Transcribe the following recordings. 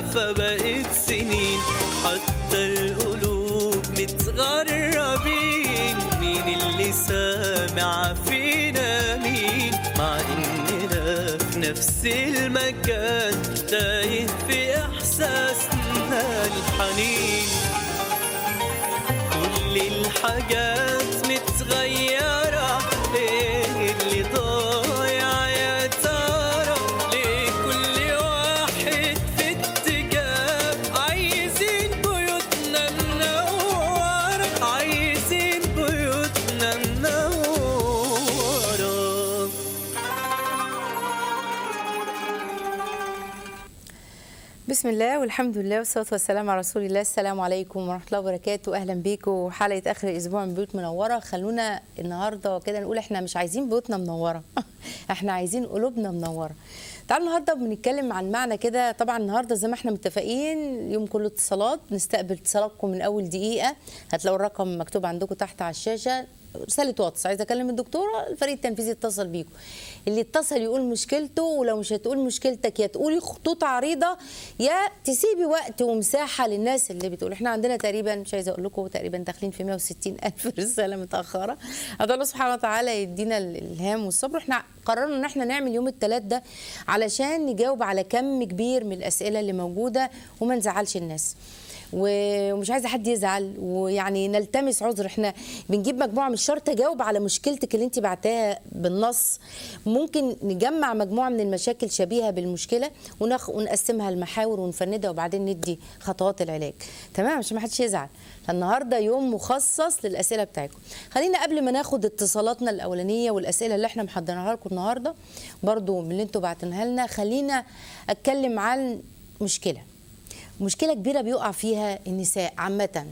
فبقت سنين حتى القلوب متغربين مين اللي سامع فينا مين مع اننا في نفس المكان تايه في احساسنا الحنين كل الحاجات متغيرة ايه اللي ضايع يا ترى ليه كل واحد في اتجاه عايزين بيوتنا منورة عايزين بيوتنا منورة بسم الله والحمد لله والصلاة والسلام على رسول الله السلام عليكم ورحمة الله وبركاته أهلا بيكم حلقة آخر الأسبوع من بيوت منورة خلونا النهاردة كده نقول إحنا مش عايزين بيوتنا منورة إحنا عايزين قلوبنا منورة تعالوا النهارده بنتكلم عن معنى كده طبعا النهارده زي ما احنا متفقين يوم كله اتصالات نستقبل اتصالاتكم من اول دقيقه هتلاقوا الرقم مكتوب عندكم تحت على الشاشه رساله واتس عايزه اكلم الدكتوره الفريق التنفيذي يتصل بيكم اللي اتصل يقول مشكلته ولو مش هتقول مشكلتك يا تقولي خطوط عريضه يا تسيبي وقت ومساحه للناس اللي بتقول احنا عندنا تقريبا مش عايزه اقول لكم تقريبا داخلين في 160 الف رساله متاخره هذا الله سبحانه وتعالى يدينا الالهام والصبر احنا قررنا ان احنا نعمل يوم الثلاث ده علشان نجاوب على كم كبير من الاسئله اللي موجوده وما نزعلش الناس ومش عايزه حد يزعل ويعني نلتمس عذر احنا بنجيب مجموعه مش شرط اجاوب على مشكلتك اللي انت بعتها بالنص ممكن نجمع مجموعه من المشاكل شبيهه بالمشكله ونخ... ونقسمها لمحاور ونفندها وبعدين ندي خطوات العلاج تمام عشان ما حدش يزعل فالنهارده يوم مخصص للاسئله بتاعتكم خلينا قبل ما ناخد اتصالاتنا الاولانيه والاسئله اللي احنا محضرينها لكم النهارده برضو من اللي انتوا بعتنها لنا خلينا اتكلم عن مشكله مشكله كبيره بيقع فيها النساء عامه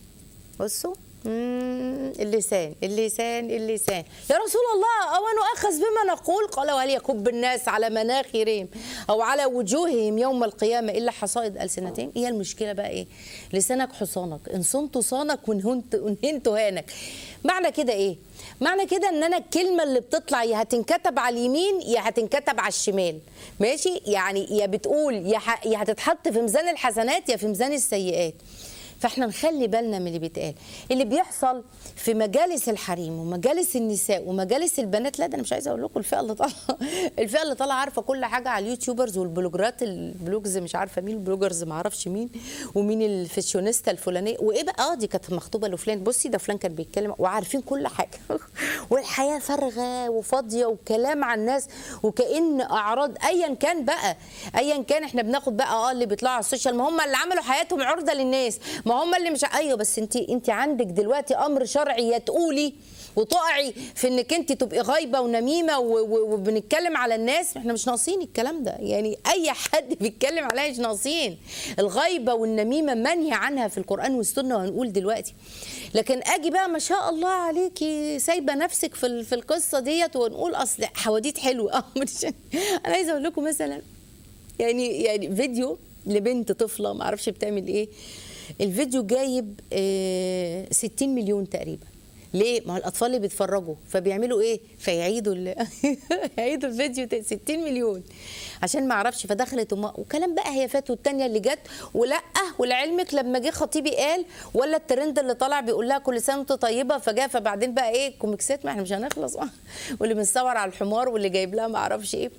بصوا مم، اللسان اللسان اللسان يا رسول الله أو نؤخذ بما نقول قال وهل يكب الناس على مناخرهم أو على وجوههم يوم القيامة إلا حصائد ألسنتهم هي المشكلة بقى إيه لسانك حصانك إن صنت صانك وانهنت وانهنت هانك معنى كده إيه معنى كده ان انا الكلمه اللي بتطلع يا هتنكتب على اليمين يا هتنكتب على الشمال ماشي يعني يا بتقول يا, ح... يا هتتحط في ميزان الحسنات يا في ميزان السيئات فاحنا نخلي بالنا من اللي بيتقال اللي بيحصل في مجالس الحريم ومجالس النساء ومجالس البنات لا ده انا مش عايزه اقول لكم الفئه اللي طالعه الفئه اللي طالعه عارفه كل حاجه على اليوتيوبرز والبلوجرات البلوجز مش عارفه مين البلوجرز ما اعرفش مين ومين الفاشيونيستا الفلانيه وايه بقى اه دي كانت مخطوبه لفلان بصي ده فلان كان بيتكلم وعارفين كل حاجه والحياه فارغه وفاضيه وكلام عن الناس وكأن اعراض ايا كان بقى ايا كان احنا بناخد بقى اه اللي بيطلعوا على السوشيال ما هم اللي عملوا حياتهم عرضه للناس ما هم اللي مش ايوه بس انت انت عندك دلوقتي امر شرعي يا تقولي وتقعي في انك انت تبقي غايبه ونميمه و- و- وبنتكلم على الناس احنا مش ناقصين الكلام ده يعني اي حد بيتكلم عليها مش ناقصين الغيبه والنميمه منهي عنها في القران والسنه وهنقول دلوقتي لكن اجي بقى ما شاء الله عليكي سايبه نفسك في ال- في القصه ديت ونقول اصل حواديت حلوه اه مش- انا عايزه اقول لكم مثلا يعني يعني فيديو لبنت طفله ما اعرفش بتعمل ايه الفيديو جايب آه، 60 مليون تقريبا ليه؟ ما هو الاطفال اللي بيتفرجوا فبيعملوا ايه؟ فيعيدوا ال... يعيدوا الفيديو تاني 60 مليون عشان ما اعرفش فدخلت وما... وكلام بقى هيافات والتانيه اللي جت ولا ولعلمك لما جه خطيبي قال ولا الترند اللي طالع بيقول لها كل سنه وانت طيبه فجاء فبعدين بقى ايه كوميكسات ما احنا مش هنخلص واللي متصور على الحمار واللي جايب لها ما اعرفش ايه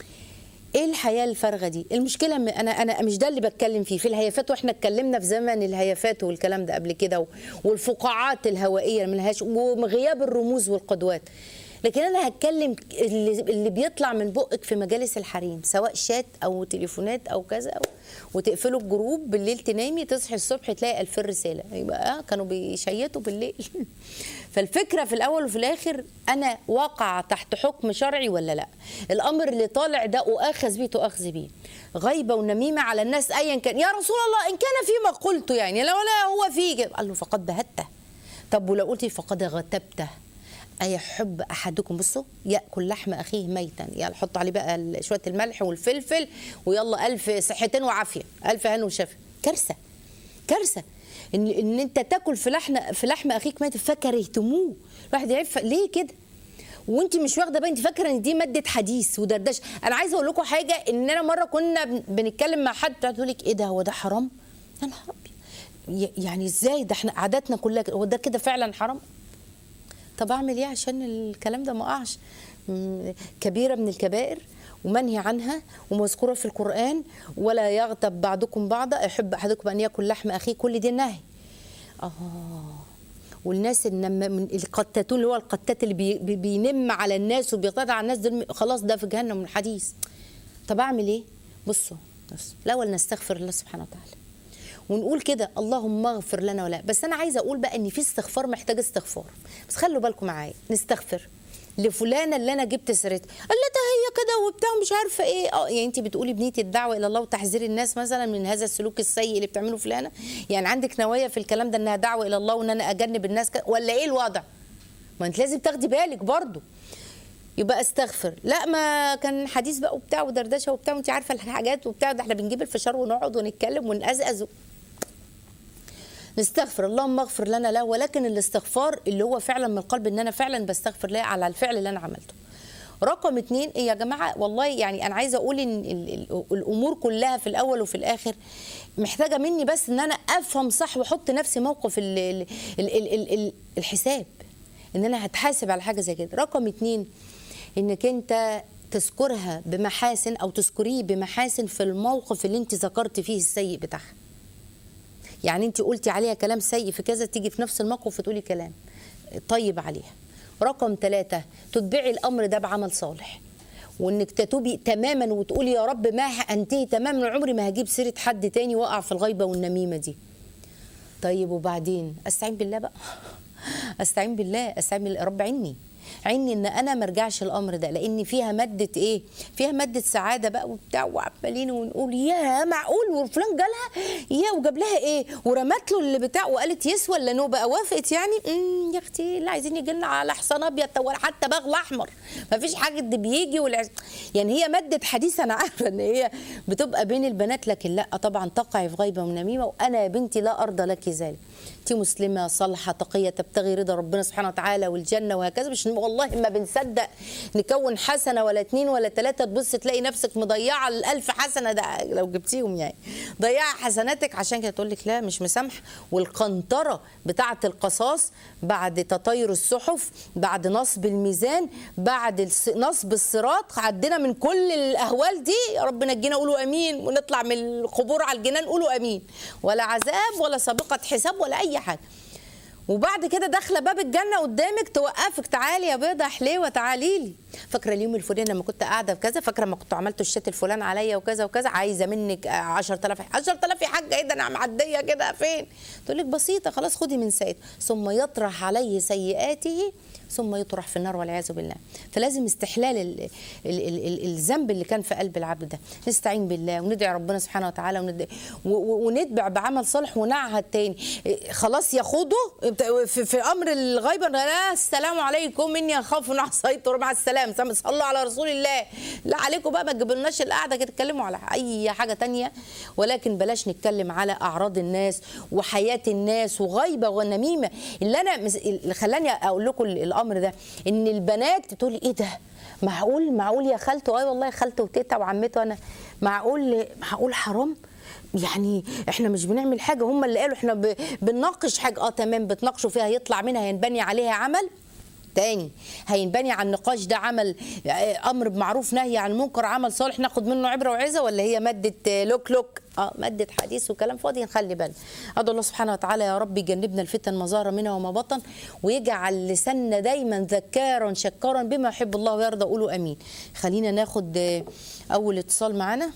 ايه الحياه الفارغه دي المشكله م- انا انا مش ده اللي بتكلم فيه في الهيافات واحنا اتكلمنا في زمن الهيافات والكلام ده قبل كده و- والفقاعات الهوائيه اللي ملهاش وغياب الرموز والقدوات لكن انا هتكلم اللي, اللي بيطلع من بقك في مجالس الحريم سواء شات او تليفونات او كذا أو وتقفلوا الجروب بالليل تنامي تصحي الصبح تلاقي ألف رساله يبقى آه كانوا بيشيتوا بالليل فالفكره في الاول وفي الاخر انا واقع تحت حكم شرعي ولا لا الامر اللي طالع ده اؤاخذ بيه تؤاخذ بيه غيبه ونميمه على الناس ايا كان يا رسول الله ان كان فيما قلته يعني لو لا هو فيه قال له فقد بهته طب ولو قلتي فقد غتبته أيحب أحدكم بصوا يأكل لحم أخيه ميتا يلا حط عليه بقى ال- شوية الملح والفلفل ويلا ألف صحتين وعافية ألف هن وشفا كارثة كارثة إن إن أنت تاكل في لحم في لحم أخيك ميت فكرهتموه الواحد يعرف ليه كده وانت مش واخده بالك انت فاكره ان دي ماده حديث ودردشه انا عايزه اقول لكم حاجه ان انا مره كنا بن- بنتكلم مع حد تقول لك ايه ده هو ده حرام يا نهار أبيض. ي- يعني ازاي ده احنا عاداتنا كلها كده. هو ده كده فعلا حرام طب اعمل ايه عشان الكلام ده ما اقعش م- كبيره من الكبائر ومنهي عنها ومذكوره في القران ولا يغتب بعضكم بعضا يحب احدكم ان ياكل لحم اخيه كل دي نهي اه والناس النم من القتاتون اللي هو القتات اللي بي بي- بينم على الناس وبيقتطع على الناس دول خلاص ده في جهنم الحديث طب اعمل ايه بصوا بص الاول نستغفر الله سبحانه وتعالى ونقول كده اللهم اغفر لنا ولا بس انا عايزه اقول بقى ان في استغفار محتاج استغفار بس خلوا بالكم معايا نستغفر لفلانه اللي انا جبت سيرتها قال لا ده هي كده وبتاع ومش عارفه ايه اه يعني انت بتقولي بنيه الدعوه الى الله وتحذير الناس مثلا من هذا السلوك السيء اللي بتعمله فلانه يعني عندك نوايا في الكلام ده انها دعوه الى الله وان انا اجنب الناس كده ولا ايه الوضع ما انت لازم تاخدي بالك برضو يبقى استغفر لا ما كان حديث بقى وبتاع ودردشه وبتاع وانت عارفه الحاجات وبتاع ده احنا بنجيب الفشار ونقعد ونتكلم ونقزقز نستغفر اللهم اغفر لنا له ولكن الاستغفار اللي هو فعلا من القلب ان انا فعلا بستغفر له على الفعل اللي انا عملته رقم اتنين يا جماعه والله يعني انا عايزه اقول ان ال- ال- الامور كلها في الاول وفي الاخر محتاجه مني بس ان انا افهم صح واحط نفسي موقف ال ال ال ال ال ال الحساب ان انا هتحاسب على حاجه زي كده رقم اتنين انك انت تذكرها بمحاسن او تذكريه بمحاسن في الموقف اللي انت ذكرت فيه السيء بتاعها يعني انت قلتي عليها كلام سيء في كذا تيجي في نفس الموقف وتقولي كلام طيب عليها رقم ثلاثة تتبعي الأمر ده بعمل صالح وانك تتوبي تماما وتقولي يا رب ما انتهي تماما من عمري ما هجيب سيره حد تاني وقع في الغيبه والنميمه دي طيب وبعدين استعين بالله بقى استعين بالله استعين بالله رب عيني عيني ان انا ما ارجعش الامر ده لان فيها ماده ايه فيها ماده سعاده بقى وبتاع وعمالين ونقول يا معقول وفلان جالها يا وجاب لها ايه ورمت له اللي بتاع وقالت يس ولا نو بقى وافقت يعني امم يا اختي اللي عايزين يجي لنا على حصان ابيض ولا حتى بغل احمر ما فيش حاجه ده بيجي والعز... يعني هي ماده حديث انا عارفه ان هي بتبقى بين البنات لكن لا طبعا تقعي في غيبه ونميمه وانا يا بنتي لا ارضى لك ذلك انت مسلمه صالحه تقيه تبتغي رضا ربنا سبحانه وتعالى والجنه وهكذا مش والله ما بنصدق نكون حسنه ولا اتنين ولا تلاته تبص تلاقي نفسك مضيعه الالف حسنه ده لو جبتيهم يعني ضيعه حسناتك عشان كده تقول لك لا مش مسامح والقنطره بتاعه القصاص بعد تطاير الصحف بعد نصب الميزان بعد الس- نصب الصراط عدينا من كل الاهوال دي يا رب نجينا قولوا امين ونطلع من القبور على الجنان قولوا امين ولا عذاب ولا سابقه حساب ولا اي حاجه وبعد كده داخله باب الجنه قدامك توقفك تعالي يا بيضه حليوه تعالي لي فاكره اليوم الفلاني لما كنت قاعده في كذا فاكره لما كنت عملت الشات الفلان عليا وكذا وكذا عايزه منك 10000 10000 يا حاجه ايه ده انا معديه كده فين تقول لك بسيطه خلاص خدي من سيد ثم يطرح عليه سيئاته ثم يطرح في النار والعياذ بالله فلازم استحلال ال ال ال ال الذنب اللي كان في قلب العبد ده نستعين بالله وندعي ربنا سبحانه وتعالى وند... و- و- ونتبع بعمل صالح ونعهد تاني إيه، خلاص ياخده في, في امر الغيبه لا السلام عليكم اني اخاف ان عصيت مع السلام سم- صلوا على رسول الله لا عليكم بقى ما تجيبولناش القعده كده تتكلموا على اي حاجه تانية ولكن بلاش نتكلم على اعراض الناس وحياه الناس وغيبه ونميمه اللي انا مس... اللي خلاني اقول لكم الامر ده ان البنات تقول ايه ده معقول معقول يا خالته اه والله خالته وتيتا وعمته انا معقول معقول حرام يعني احنا مش بنعمل حاجه هم اللي قالوا احنا ب... بنناقش حاجه اه تمام بتناقشوا فيها يطلع منها ينبني عليها عمل تاني هينبني على النقاش ده عمل آه، امر بمعروف نهي عن المنكر عمل صالح ناخد منه عبره وعظه ولا هي ماده آه، لوك لوك اه ماده حديث وكلام فاضي نخلي بالنا ادعو الله سبحانه وتعالى يا رب يجنبنا الفتن ما ظهر منها وما بطن ويجعل لساننا دايما ذكارا شكارا بما يحب الله ويرضى قولوا امين خلينا ناخد آه، اول اتصال معانا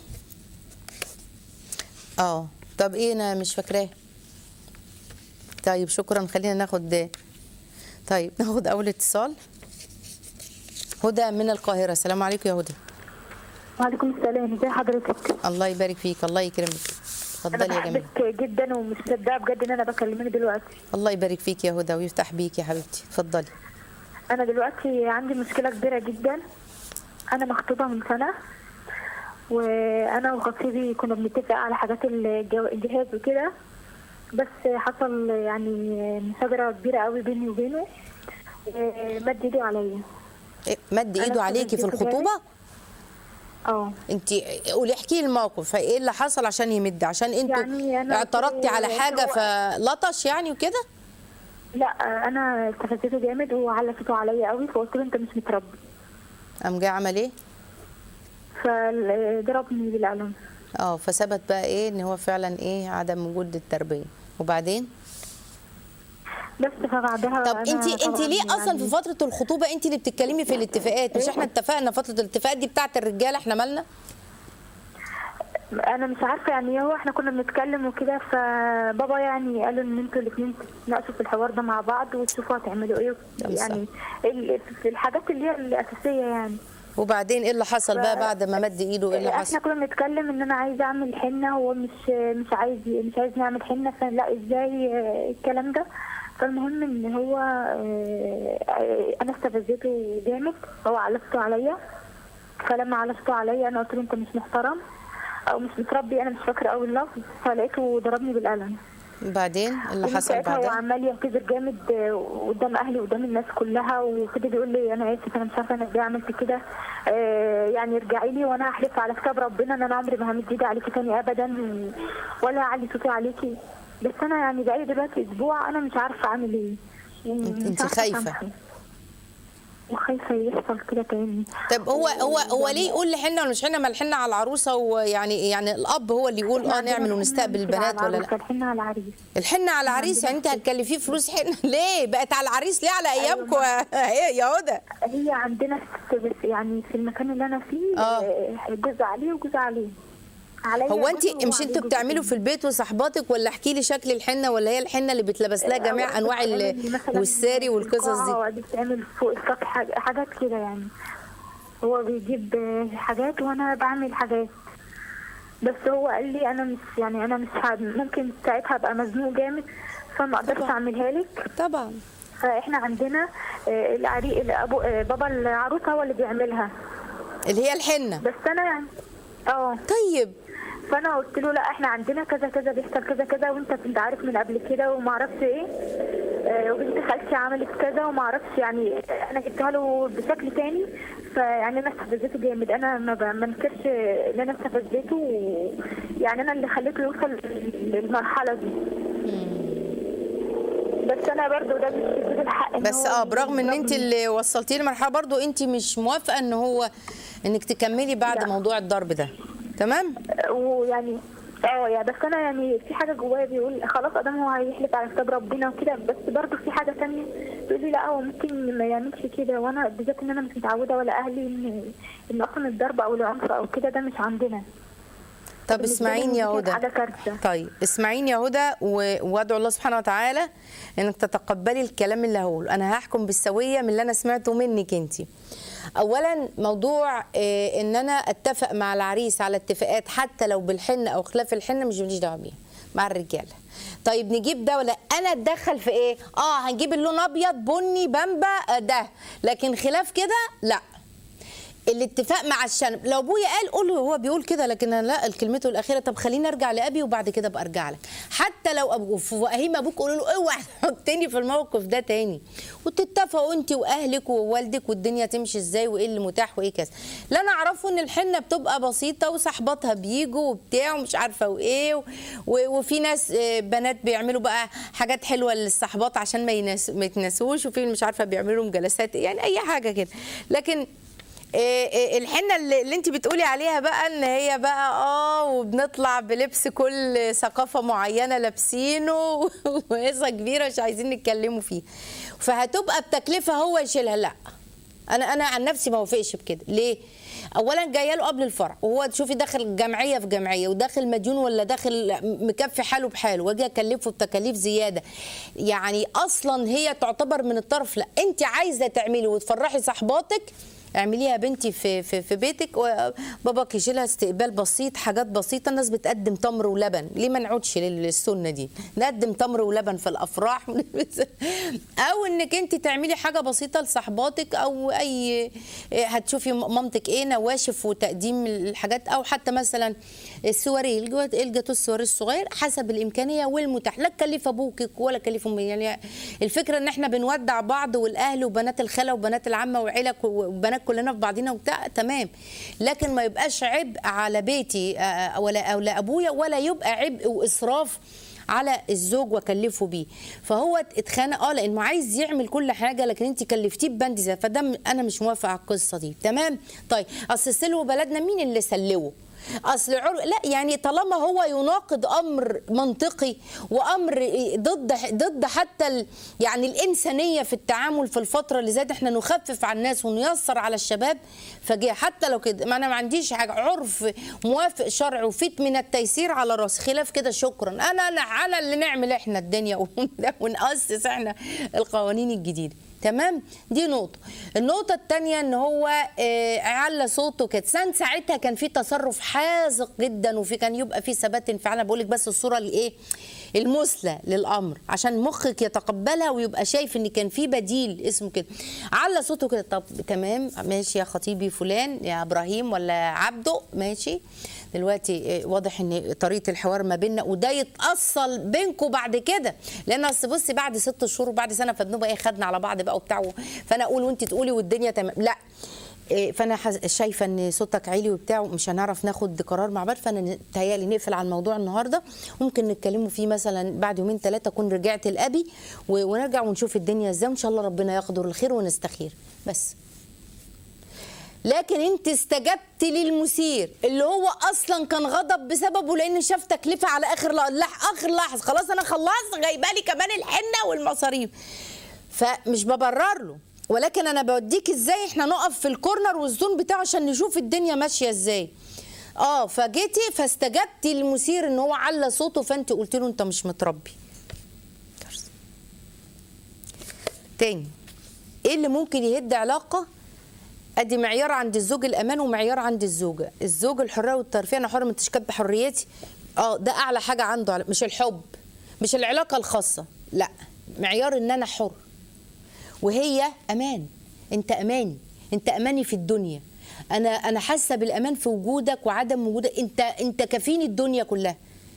اه طب ايه انا مش فاكراه طيب شكرا خلينا ناخد طيب ناخد اول اتصال هدى من القاهره السلام عليكم يا هدى وعليكم السلام ازي حضرتك الله يبارك فيك الله يكرمك انا اتفضلي يا جميل بحبك جدا ومش مصدقه بجد ان انا بكلمك دلوقتي الله يبارك فيك يا هدى ويفتح بيك يا حبيبتي اتفضلي انا دلوقتي عندي مشكله كبيره جدا انا مخطوبه من سنه وانا وخطيبي كنا بنتفق على حاجات الجو... الجهاز وكده بس حصل يعني مشاجره كبيره قوي بيني وبينه مد ايده عليا إيه، مد أنا ايده عليكي في استفزته الخطوبه اه انت قولي احكي لي الموقف ايه اللي حصل عشان يمد عشان انتوا يعني أنا اعترضتي على هو- حاجه فلطش يعني وكده لا انا استفزته جامد وعلى صوته عليا قوي فقلت له انت مش متربي قام جه عمل ايه فضربني بالقلم اه فثبت بقى ايه ان هو فعلا ايه عدم وجود التربيه وبعدين بس فبعدها طب أنا انت انت طبعاً ليه اصلا يعني في فتره الخطوبه انت اللي بتتكلمي في الاتفاقات مش احنا اتفقنا فتره الاتفاقات دي بتاعت الرجاله احنا مالنا انا مش عارفه يعني هو احنا كنا بنتكلم وكده فبابا يعني قالوا ان انتوا الاثنين تتناقشوا في الحوار ده مع بعض وتشوفوا هتعملوا ايه طب يعني ال- في الحاجات اللي هي الاساسيه يعني وبعدين ايه اللي حصل بقى ف- بعد ما مد ايده ايه اللي احنا حصل كنا بنتكلم ان انا عايزه اعمل حنه هو مش مش عايز مش عايز نعمل حنه فلا ازاي آه، الكلام ده فالمهم ان هو آه، آه، انا استفزته جامد هو علفته عليا فلما علفته عليا انا قلت له انت مش محترم او مش متربي انا مش فاكره اول لفظ فلقيته ضربني بالقلم بعدين إيه اللي ومن حصل ساعتها هو بعدها عمال يعتذر جامد آه، قدام اهلي وقدام الناس كلها وفضل يقول لي انا اسف انا مش عارفه انا ازاي عملت كده آه، يعني ارجعي لي وانا هحلف على كتاب ربنا ان انا عمري ما همد ايدي عليكي تاني ابدا ولا اعلي صوتي عليكي بس انا يعني بقالي دلوقتي اسبوع انا مش عارفه اعمل ايه يعني انت- مش انت عارفة خايفة. أسامحه. وخايفه يحصل كده تاني طب هو هو هو ليه يقول لي حنه ولا مش حنه ما الحنه على العروسه ويعني يعني الاب هو اللي يقول اه نعمل ونستقبل البنات ولا لا الحين على العريس الحنه على العريس يعني انت هتكلفيه فلوس حنه ليه بقت على العريس ليه على ايامكم ايه يا هدى هي عندنا ست بس يعني في المكان اللي انا فيه آه. آه، جزء عليه وجزء عليه عليا هو انت جزء مش وعليه انتوا جزء بتعملوا تاني. في البيت وصحباتك ولا احكي لي شكل الحنه ولا هي الحنه اللي بتلبس لها جميع أوقات انواع ال- بتتعمل مثلاً والساري في والقصص القاعة، دي وأوقات بتتعمل فوق السطح حاج- حاجات كده يعني هو بيجيب آه، حاجات وانا بعمل حاجات بس هو قال لي انا مش يعني انا مش ه- ممكن ساعتها ابقى مزنوق جامد فما اقدرش اعملها لك طبعا فاحنا عندنا آه، العري الابو آه، بابا العروسه هو اللي بيعملها اللي هي الحنه بس انا يعني اه طيب فانا قلت له لا احنا عندنا كذا كذا بيحصل كذا كذا وانت كنت عارف من قبل كده وما اعرفش ايه آه، وبنت خالتي عملت كذا وما اعرفش يعني انا جبتها له بشكل تاني فيعني انا استفزته جامد انا ما ب- ما انكرش ان انا استفزته و- يعني انا اللي خليته يوصل للمرحله دي بس انا برضو ده مش بيجيب الحق إن بس هو اه برغم ان انت يضربني. اللي وصلتيه لمرحله برضو انت مش موافقه ان هو انك تكملي بعد لا. موضوع الضرب ده تمام ويعني اه يعني بس انا يعني في حاجه جوايا بيقول خلاص ادام هو هيحلف على كتاب ربنا وكده بس برضه في حاجه ثانيه بيقول لي لا هو ممكن ما يعملش كده وانا بالذات ان انا مش متعوده ولا اهلي ان ان اصلا الضرب او العنف او كده ده مش عندنا طب بالنسبة اسمعيني لي يا دي كانت هدى حاجه كارثه طيب اسمعيني يا هدى و- وادعو الله سبحانه وتعالى انك تتقبلي الكلام اللي هقوله انا هحكم بالسويه من اللي انا سمعته منك انت اولا موضوع آه، ان انا اتفق مع العريس على اتفاقات حتى لو بالحنه او خلاف الحنه مش ماليش دعوه بيها مع الرجاله طيب نجيب ده ولا انا اتدخل في ايه اه هنجيب اللون ابيض بني بامبا آه، ده لكن خلاف كده لا الاتفاق مع الشنب لو ابويا قال قول له هو بيقول كده لكن انا لا كلمته الاخيره طب خليني ارجع لابي وبعد كده ابقى ارجع لك حتى لو ابو فهيم ابوك قولوا له اوعى تحطني في الموقف ده تاني وتتفقوا انت واهلك ووالدك والدنيا تمشي ازاي وايه اللي متاح وايه كذا لا انا اعرفه ان الحنه بتبقى بسيطه وصحباتها بيجوا وبتاع ومش عارفه وايه و- وفي ناس آه، بنات بيعملوا بقى حاجات حلوه للصحبات عشان ما يناس ما يتنسوش وفي مش عارفه بيعملوا لهم جلسات يعني اي حاجه كده لكن إيه إيه الحنه اللي, اللي انت بتقولي عليها بقى ان هي بقى اه وبنطلع بلبس كل ثقافه معينه لابسينه وقصه كبيره مش عايزين نتكلموا فيه فهتبقى بتكلفه هو يشيلها لا انا انا عن نفسي ما وافقش بكده ليه اولا جايه له قبل الفرح وهو تشوفي داخل جمعيه في جمعيه وداخل مديون ولا داخل مكفي حاله بحاله واجي اكلفه بتكاليف زياده يعني اصلا هي تعتبر من الطرف لا انت عايزه تعملي وتفرحي صحباتك اعمليها بنتي في في, في بيتك وباباك يشيلها استقبال بسيط حاجات بسيطه الناس بتقدم تمر ولبن ليه ما نعودش للسنه دي نقدم تمر ولبن في الافراح او انك انت تعملي حاجه بسيطه لصحباتك او اي هتشوفي مامتك ايه نواشف وتقديم الحاجات او حتى مثلا السواريه الجو- الجاتو السواري الصغير حسب الامكانيه والمتاح لا تكلف ابوك ولا تكلف امي يعني الفكره ان احنا بنودع بعض والاهل وبنات الخاله وبنات العمه وعيله ك- وبنات كلنا في بعضينا وبتاع تمام لكن ما يبقاش عبء على بيتي آه، ولا او لا ابويا ولا يبقى عبء واسراف على الزوج وكلفه بيه فهو اتخانق اه لانه عايز يعمل كل حاجه لكن انت كلفتيه ببند زي فده م- انا مش موافقه على القصه دي تمام طيب اصل سلو بلدنا مين اللي سلوه اصل عر... لا يعني طالما هو يناقض امر منطقي وامر ضد ضد حتى ال... يعني الانسانيه في التعامل في الفتره اللي زاد احنا نخفف على الناس ونيسر على الشباب فجاء حتى لو كده ما انا ما عنديش حاجه عرف موافق شرع وفيت من التيسير على راس خلاف كده شكرا انا انا على اللي نعمل احنا الدنيا ون- ونأسس احنا القوانين الجديده تمام دي نقطة النقطة التانية ان هو آه، على صوته كده سان ساعتها كان في تصرف حاذق جدا وفي كان يبقى في ثبات انفعال أنا بقول لك بس الصورة الايه المثلى للامر عشان مخك يتقبلها ويبقى شايف ان كان في بديل اسمه كده على صوته كده طب تمام ماشي يا خطيبي فلان يا ابراهيم ولا عبده ماشي دلوقتي آه، واضح ان طريقه الحوار ما بيننا وده يتاصل بينكم بعد كده لان اصل بصي بعد ست شهور وبعد سنه فبنبقى ايه خدنا على بعض بقى وبتاع فانا اقول وانت تقولي والدنيا تمام لا إيه، فانا حز- شايفه ان صوتك عالي وبتاع ومش هنعرف ناخد قرار مع بعض فانا تهيألي نقفل على الموضوع النهارده ممكن نتكلموا فيه مثلا بعد يومين ثلاثه اكون رجعت لابي و- ونرجع ونشوف الدنيا ازاي وان شاء الله ربنا يقدر الخير ونستخير بس لكن انت استجبت للمثير اللي هو اصلا كان غضب بسببه لان شاف تكلفه على اخر ل- لح اخر لحظه خلاص انا خلصت جايبه لي كمان الحنه والمصاريف فمش ببرر له ولكن انا بوديك ازاي احنا نقف في الكورنر والزون بتاعه عشان نشوف الدنيا ماشيه ازاي اه فجيتي فاستجبتي للمثير ان هو على صوته فانت قلت له انت مش متربي تاني ايه اللي ممكن يهد علاقه ادي معيار عند الزوج الامان ومعيار عند الزوجه الزوج الحريه والترفيه انا حر من تشكيل بحريتي اه ده اعلى حاجه عنده على- مش الحب مش العلاقه الخاصه لا معيار ان انا حر وهي امان انت اماني انت اماني في الدنيا انا انا حاسه بالامان في وجودك وعدم وجودك انت انت كفيني الدنيا كلها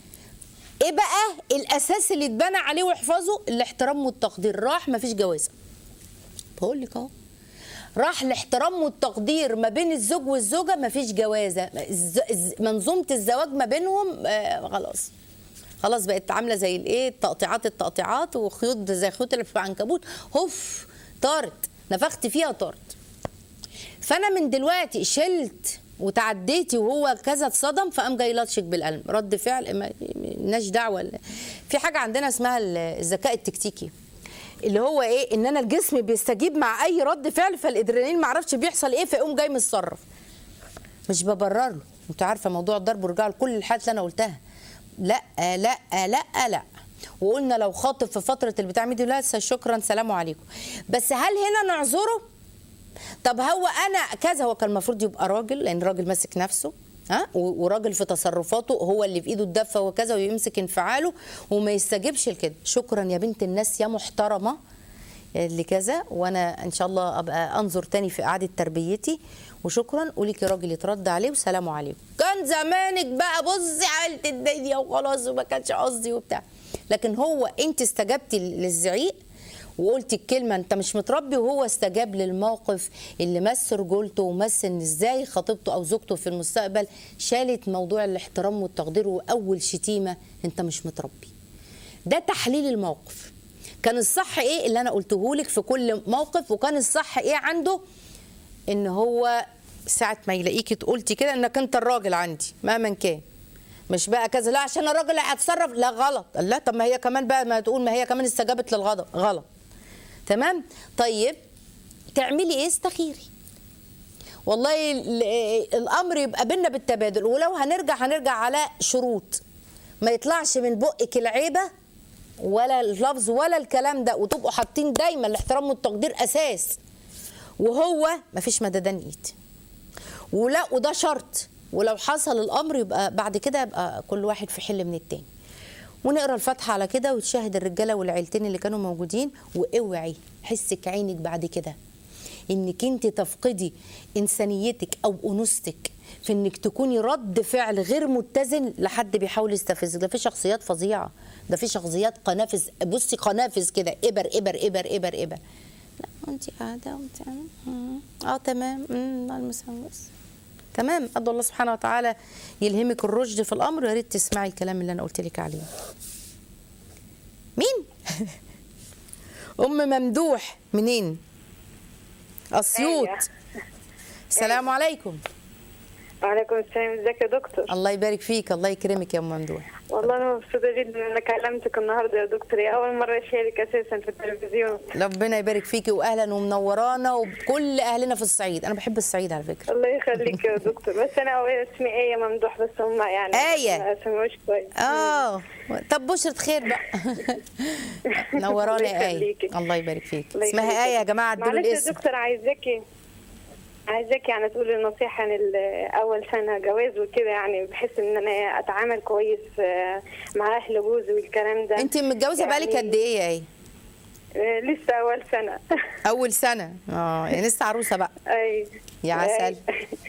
ايه بقى الاساس اللي اتبنى عليه واحفظه الاحترام والتقدير راح مفيش جوازه بقول لك اهو راح الاحترام والتقدير ما بين الزوج والزوجه مفيش جوازه الز- الز- منظومه الزواج ما بينهم آه خلاص خلاص بقت عامله زي الايه التقطيعات التقطيعات وخيوط زي خيوط اللي في العنكبوت هوف طارت نفخت فيها طارت فانا من دلوقتي شلت وتعديتي وهو كذا اتصدم فقام جاي لطشك بالقلم رد فعل ما- مالناش دعوه في حاجه عندنا اسمها الذكاء التكتيكي اللي هو ايه ان انا الجسم بيستجيب مع اي رد فعل فالادرينالين ما عرفش بيحصل ايه فيقوم جاي متصرف مش ببرر له انت عارفه موضوع الضرب ورجعوا لكل الحالات اللي انا قلتها لا لا لا لا وقلنا لو خاطب في فتره البتاع ميدي لا شكرا سلام عليكم بس هل هنا نعذره طب هو انا كذا هو كان المفروض يبقى راجل لان راجل ماسك نفسه ها و- وراجل في تصرفاته هو اللي في ايده الدفه وكذا ويمسك انفعاله وما يستجيبش لكده شكرا يا بنت الناس يا محترمه اللي كذا وانا ان شاء الله ابقى انظر تاني في اعاده تربيتي وشكرا وليكي راجل يترد عليه وسلام عليكم كان زمانك بقى بصي عملت الدنيا وخلاص وما كانش قصدي وبتاع لكن هو انت استجبتي للزعيق وقلت الكلمة انت مش متربي وهو استجاب للموقف اللي مس رجولته ومس ان ازاي خطيبته او زوجته في المستقبل شالت موضوع الاحترام والتقدير واول شتيمة انت مش متربي ده تحليل الموقف كان الصح ايه اللي انا قلته لك في كل موقف وكان الصح ايه عنده ان هو ساعة ما يلاقيكي قلتي كده انك انت الراجل عندي مهما كان مش بقى كذا لا عشان الراجل هيتصرف لا غلط لا طب ما هي كمان بقى ما تقول ما هي كمان استجابت للغضب غلط تمام طيب تعملي ايه استخيري والله ال- الامر يبقى بينا بالتبادل ولو هنرجع هنرجع على شروط ما يطلعش من بقك العيبه ولا اللفظ ولا الكلام ده وتبقوا حاطين دايما الاحترام والتقدير اساس وهو مفيش مددان ايد ولا وده شرط ولو حصل الامر يبقى بعد كده يبقى كل واحد في حل من التاني ونقرا الفاتحه على كده وتشاهد الرجاله والعيلتين اللي كانوا موجودين واوعي حسك عينك بعد كده انك انت تفقدي انسانيتك او انوثتك في انك تكوني رد فعل غير متزن لحد بيحاول يستفزك ده في شخصيات فظيعه ده في شخصيات قنافذ بصي قنافذ كده ابر ابر ابر ابر ابر لا انت قاعده وانت مم. اه تمام امم الله المستعان بس تمام ادعو الله سبحانه وتعالى يلهمك الرشد في الامر ويا ريت تسمعي الكلام اللي انا قلت لك عليه مين ام ممدوح منين اسيوط أيوة. السلام عليكم وعليكم السلام ازيك يا دكتور الله يبارك فيك الله يكرمك يا ام ممدوح والله انا مبسوطه جدا ان انا كلمتك النهارده يا دكتور هي اول مره اشارك اساسا في التلفزيون ربنا يبارك فيكي واهلا ومنورانا وبكل اهلنا في الصعيد انا بحب الصعيد على فكره الله يخليك يا دكتور بس انا اسمي ايه ممدوح بس هم يعني آية. ما سمعوش كويس اه طب بشرة خير بقى نورانا الله يا ايه يخليكي. الله يبارك فيك الله اسمها يخليك. ايه يا جماعه ادوا معلش يا الاسم دكتور عايزاكي عايزاكي يعني تقولي نصيحة عن ال- أول سنة جواز وكده يعني بحس إن أنا أتعامل كويس آه، مع أهل جوزي والكلام ده انت متجوزه بقالك يعني- قد ايه يا ايه آه، لسه أول سنة اول سنه اه يعني لسه عروسه بقى أي يا عسل. أي.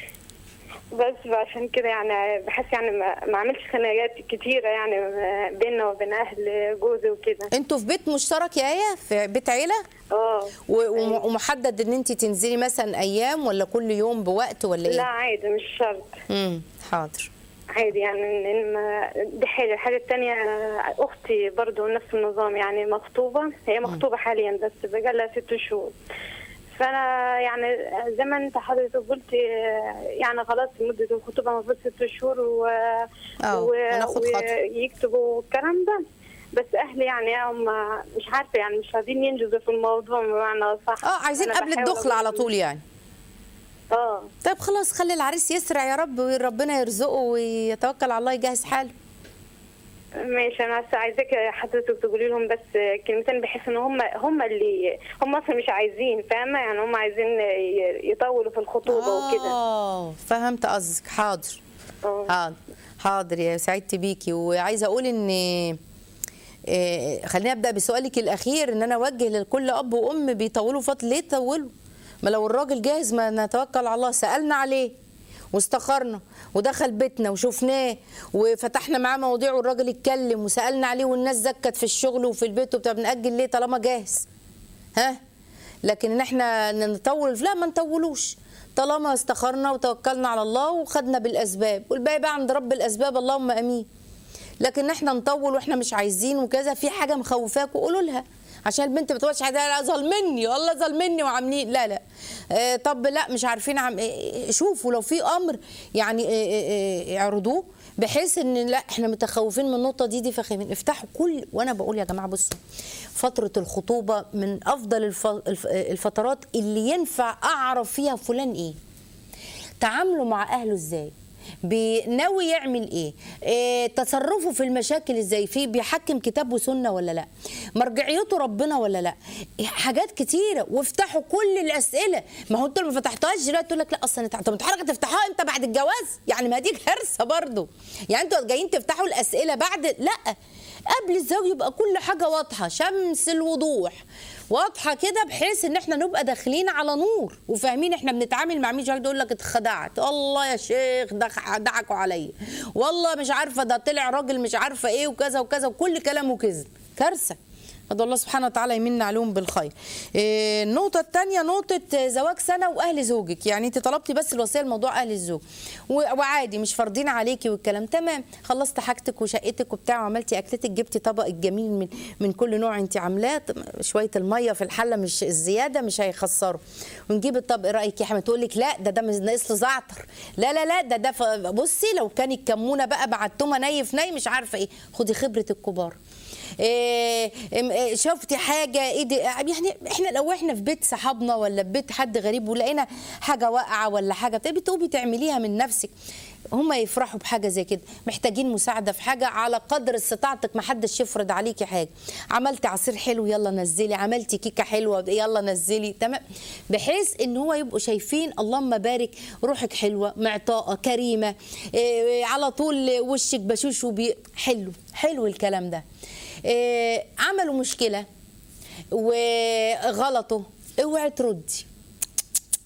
بس عشان كده يعني بحس يعني ما ما اعملش خناقات كتيرة يعني آه، بيننا وبين أهل جوزي وكده انتوا في بيت مشترك يا ايه في بيت عيله اه و- وم- ومحدد ان انت تنزلي مثلا ايام ولا كل يوم بوقت ولا لا ايه عادي مش شرط امم حاضر عادي يعني إن- إن ما دي حاجة الحاجة التانية آه، أختي برضو نفس النظام يعني مخطوبة هي مخطوبة حاليا بس بقالها ست شهور فأنا يعني زي ما أنت حضرتك قلت آه، يعني خلاص مدة الخطوبة المفروض ست شهور و... آه، وناخد خطوة. ويكتبوا الكلام ده بس أهلي يعني هم مش عارفة يعني مش عايزين ينجزوا في الموضوع بمعنى صح اه عايزين أنا قبل بحاول الدخل على أقول- طول يعني اه طيب خلاص خلي العريس يسرع يا رب وربنا يرزقه ويتوكل على الله يجهز حاله ماشي انا بس عايزاك حضرتك تقولي لهم بس كلمتين بحيث ان هم هم اللي هم اصلا مش عايزين فاهمه يعني هم عايزين ي- يطولوا في الخطوبه وكده اه فهمت قصدك حاضر اه حاضر حاضر يا سعدت بيكي وعايزه اقول ان إيه، خليني ابدا بسؤالك الاخير ان انا اوجه لكل اب وام بيطولوا فتره ليه تطولوا ما لو الراجل جاهز ما نتوكل على الله سالنا عليه واستخرنا ودخل بيتنا وشفناه وفتحنا معاه مواضيع والراجل اتكلم وسالنا عليه والناس زكت في الشغل وفي البيت وبتاع بنأجل ليه طالما جاهز ها لكن ان احنا نطول لا ما نطولوش طالما استخرنا وتوكلنا على الله وخدنا بالاسباب والباقي بقى عند رب الاسباب اللهم امين لكن احنا نطول واحنا مش عايزين وكذا في حاجه مخوفاك وقولوا لها عشان البنت ما تقولش حاجه لا ظلمني والله ظلمني وعاملين لا لا اه طب لا مش عارفين عم اه شوفوا لو في امر يعني اه اه اه اعرضوه بحيث ان لا احنا متخوفين من النقطه دي دي فخايفين افتحوا كل وانا بقول يا جماعه بصوا فتره الخطوبه من افضل الف- الف- الفترات اللي ينفع اعرف فيها فلان ايه تعامله مع اهله ازاي بي- ناوي يعمل ايه؟ إيه تصرفه في المشاكل ازاي في بيحكم كتاب وسنه ولا لا مرجعيته ربنا ولا لا إيه حاجات كتيره وافتحوا كل الاسئله ما هو انت لو ما فتحتهاش دلوقتي تقول لك لا اصلا انت طب انت حضرتك تفتحوها امتى بعد الجواز يعني ما دي كارثه برضو يعني انتوا جايين تفتحوا الاسئله بعد لا قبل الزواج يبقى كل حاجه واضحه شمس الوضوح واضحه كده بحيث ان احنا نبقى داخلين على نور وفاهمين احنا بنتعامل مع مين يقول لك اتخدعت الله يا شيخ دخ- ضحكوا عليا والله مش عارفه ده طلع راجل مش عارفه ايه وكذا وكذا وكل كلامه كذب كارثه ادعو الله سبحانه وتعالى يمن عليهم بالخير إيه، النقطه الثانيه نقطه زواج سنه واهل زوجك يعني انت طلبتي بس الوصيه لموضوع اهل الزوج و- وعادي مش فارضين عليكي والكلام تمام خلصت حاجتك وشقتك وبتاع وعملتي اكلتك جبتي طبق الجميل من من كل نوع انت عاملاه طب شويه الميه في الحله مش الزياده مش هيخسروا ونجيب الطبق إيه رايك يا حمد تقول لك لا ده ده ناقص له زعتر لا لا لا ده ده ف- بصي لو كان الكمونه بقى مع التومه ني في ني مش عارفه ايه خدي خبره الكبار إيه إم- إيه شفتي حاجه ايه دي يعني احنا لو احنا في بيت صحابنا ولا في بيت حد غريب ولقينا حاجه واقعه ولا حاجه بتبقي تقومي تعمليها من نفسك هم يفرحوا بحاجه زي كده محتاجين مساعده في حاجه على قدر استطاعتك ما حدش يفرض عليكي حاجه عملتي عصير حلو يلا نزلي عملتي كيكه حلوه يلا نزلي تمام بحيث ان هو يبقوا شايفين اللهم بارك روحك حلوه معطاءه كريمه إيه على طول وشك بشوش وبي حلو حلو الكلام ده إيه عملوا مشكله وغلطوا اوعي تردي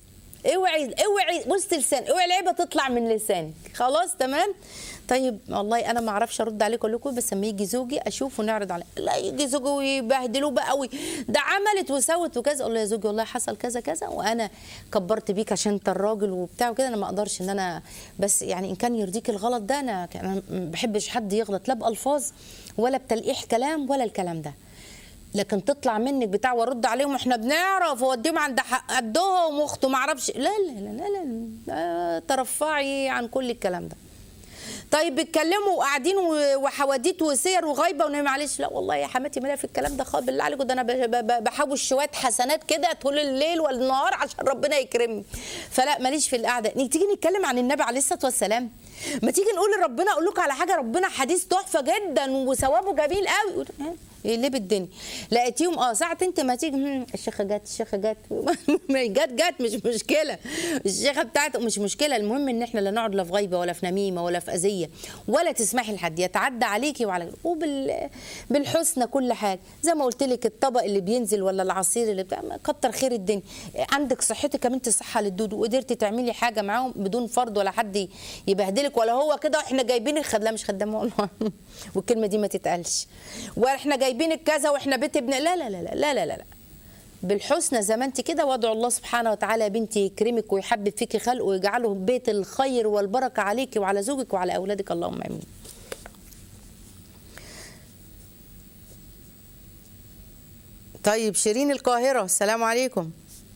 اوعي اوعي وسط لسان اوعي العيبه تطلع من لسانك خلاص تمام طيب والله انا ما اعرفش ارد عليك اقول لكم بس لما يجي زوجي اشوف ونعرض عليه لا يجي زوجي ويبهدلوه بقى قوي ده عملت وسوت وكذا اقول له يا زوجي والله حصل كذا كذا وانا كبرت بيك عشان انت الراجل وبتاع وكده انا ما اقدرش ان انا بس يعني ان كان يرضيك الغلط ده انا انا ما بحبش حد يغلط لا بالفاظ ولا بتلقيح كلام ولا الكلام ده لكن تطلع منك بتاع وارد عليهم احنا بنعرف واوديهم عند حق قدهم واخته ما اعرفش لا لا لا لا, لا, لا ترفعي عن كل الكلام ده طيب بيتكلموا وقاعدين و- وحواديت وسير وغايبه وانا معلش لا والله يا حماتي مالها في الكلام ده خالص بالله عليكم ده انا ب- ب- ب- بحوش شويه حسنات كده طول الليل والنهار عشان ربنا يكرمني فلا ماليش في القعده تيجي نتكلم عن النبي عليه الصلاه والسلام ما تيجي نقول لربنا اقول لكم على حاجه ربنا حديث تحفه جدا وثوابه جميل قوي يقلب الدنيا لقيتيهم اه ساعه انت ما تيجي "هم، الشيخه جت الشيخه جت جت جت مش مشكله الشيخه بتاعته مش مشكله المهم ان احنا لا نقعد لا في غيبه ولا في نميمه ولا في اذيه ولا تسمحي لحد يتعدى عليكي وعلى وبال بالحسنى كل حاجه زي ما قلت لك الطبق اللي بينزل ولا العصير اللي بتاع كتر خير الدنيا عندك صحتك كمان تصحى للدود وقدرتي تعملي حاجه معاهم بدون فرض ولا حد يبهدلك ولا هو كده احنا جايبين الخد لا مش خدام والله والكلمه دي ما تتقالش واحنا جايبينك كذا واحنا بيت ابن لا لا لا لا لا لا, لا. بالحسنى زي ما انت كده وادعو الله سبحانه وتعالى يا بنتي يكرمك ويحبب فيك خلقه ويجعله بيت الخير والبركه عليك وعلى زوجك وعلى اولادك اللهم امين. طيب شيرين القاهره السلام عليكم.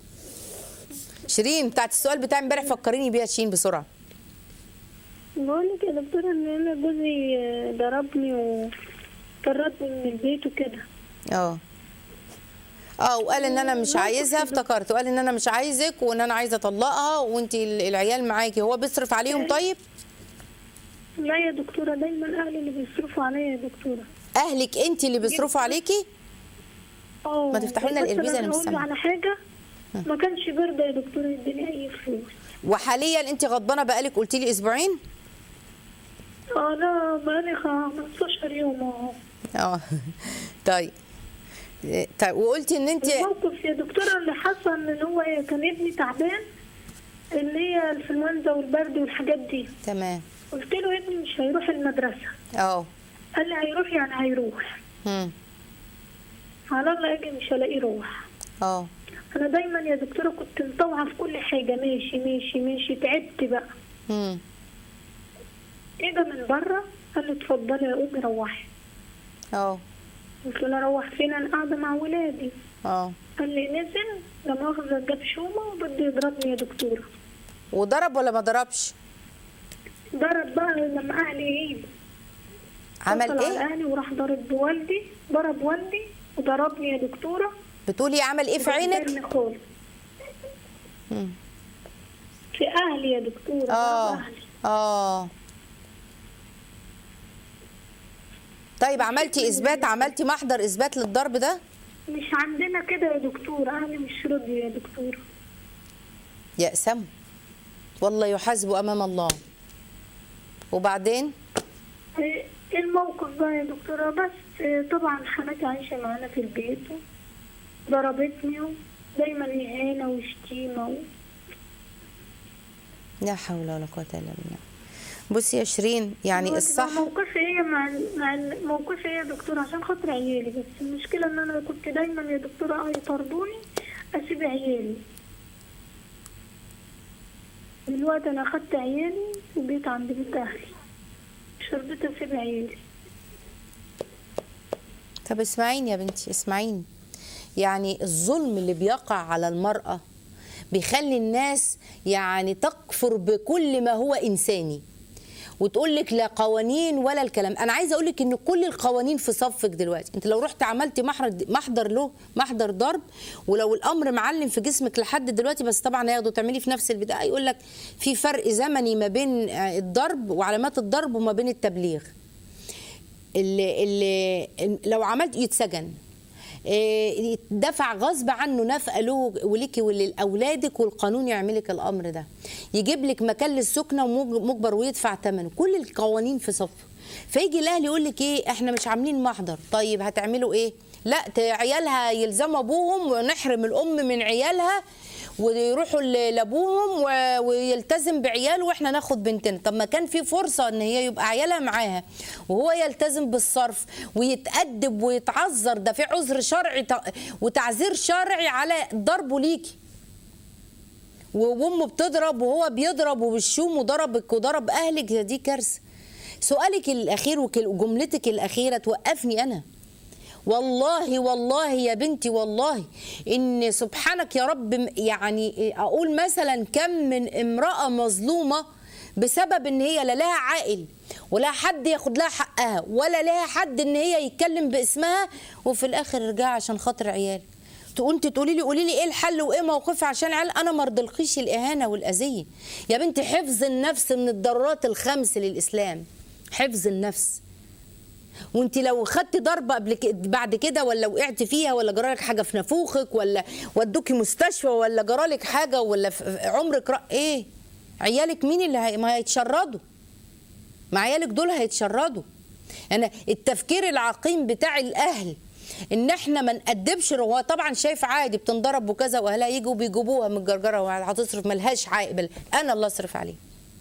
شيرين بتاعت السؤال بتاع امبارح فكريني بيها شيرين بسرعه. بقول لك يا دكتورة ان انا جوزي ضربني وطردني من البيت وكده اه اه وقال ان انا مش عايزها افتكرت وقال ان انا مش عايزك وان انا عايزه اطلقها وانت العيال معاكي هو بيصرف عليهم طيب لا يا دكتورة دايما اهلي اللي بيصرفوا عليا يا دكتورة اهلك انت اللي بيصرفوا عليكي اه ما تفتحوا لنا بس الإربيزة لما اللي اقول له مش على حاجة ما كانش بيرضى يا دكتورة يديني اي فلوس وحاليا انت غضبانه بقالك قلت لي اسبوعين اه لا بقالي 15 يوم اهو اه طيب إيه، طيب وقلتي ان انت الموقف يا دكتورة اللي حصل ان هو إيه، كان ابني تعبان اللي هي الانفلونزا والبرد والحاجات دي تمام قلت له ابني مش هيروح المدرسة اه قال لي هيروح يعني هيروح هم، على الله اجي مش هلاقيه روح اه انا دايما يا دكتوره كنت مطوعه في كل حاجه ماشي ماشي ماشي تعبت بقى هم، اجى من بره قال لي اتفضلي يا امي روحي اه قلت له اروح فين انا قاعده مع ولادي اه قال لي نزل لا مؤاخذه جاب شومه وبده يضربني يا دكتوره وضرب ولا ما ضربش ضرب بقى لما اهلي يجيبوا عمل اتصل على ايه اهلي وراح ضرب والدي ضرب والدي وضربني يا دكتوره بتقولي عمل ايه في عينك وبهدلني خالص مم. في اهلي يا دكتوره ضرب اه اهلي اه طيب عملتي اثبات عملتي محضر اثبات للضرب ده مش عندنا كده يا دكتوره اهلي مش راضيه يا دكتوره يأسم والله يحاسب امام الله وبعدين إيه الموقف بقى يا دكتورة بس إيه طبعا حماتي عايشة معانا في البيت ضربتني دايما إهانة وشتيمة و... لا حول ولا قوه الا بالله بصي يا شيرين يعني دلوقتي الصح بقى موقفي ايه مع ال- مع ال- موقفي ايه يا دكتورة عشان خاطر عيالي بس المشكلة ان انا كنت دايما يا دكتورة يطردوني اسيب عيالي دلوقتي انا اخدت عيالي وجيت عند بيت اهلي مش رضيت اسيب عيالي طب اسمعيني يا بنتي اسمعيني يعني الظلم اللي بيقع على المرأة بيخلي الناس يعني تكفر بكل ما هو إنساني وتقول لك لا قوانين ولا الكلام انا عايزه اقول لك ان كل القوانين في صفك دلوقتي انت لو رحت عملتي محضر محضر له محضر ضرب ولو الامر معلم في جسمك لحد دلوقتي بس طبعا هياخدوا تعملي في نفس البدايه يقول لك في فرق زمني ما بين آه، الضرب وعلامات الضرب وما بين التبليغ اللي, اللي لو عملت يتسجن إيه، يدفع غصب عنه نفقه له وليكي ولأولادك والقانون يعملك الامر ده يجيب لك مكان للسكنه ومجبر ويدفع ثمنه كل القوانين في صفه فيجي الاهلي يقول لك ايه احنا مش عاملين محضر طيب هتعملوا ايه لا ت- عيالها يلزموا ابوهم ونحرم الام من عيالها ويروحوا ل- لابوهم و- ويلتزم بعياله واحنا ناخد بنتنا طب ما كان في فرصه ان هي يبقى عيالها معاها وهو يلتزم بالصرف ويتأدب ويتعذر ده في عذر شرعي ت- وتعذير شرعي على ضربه ليكي وامه بتضرب وهو بيضرب وبالشوم وضربك وضرب اهلك دي كارثه سؤالك الاخير وجملتك الاخيره توقفني انا والله والله يا بنتي والله ان سبحانك يا رب م- يعني اقول مثلا كم من امراه مظلومه بسبب ان هي لا لها عائل ولا حد ياخد لها حقها ولا لها حد ان هي يتكلم باسمها وفي الاخر ارجع عشان خاطر عيال تقول انت تقولي لي قولي لي ايه الحل وايه موقفي عشان عيال انا ما ارضلكيش الاهانه والاذيه يا بنتي حفظ النفس من الضرورات الخمس للاسلام حفظ النفس وانت لو خدتي ضربه قبل كده بعد كده ولا وقعت فيها ولا جرالك حاجه في نافوخك ولا ودوكي مستشفى ولا جرالك حاجه ولا في عمرك رأ... ايه عيالك مين اللي هي... ما هيتشردوا ما عيالك دول هيتشردوا انا التفكير العقيم بتاع الاهل ان احنا ما نقدمش هو طبعا شايف عادي بتنضرب وكذا واهلها يجوا بيجيبوها من الجرجره وهتصرف ملهاش عائل انا اللي اصرف عليه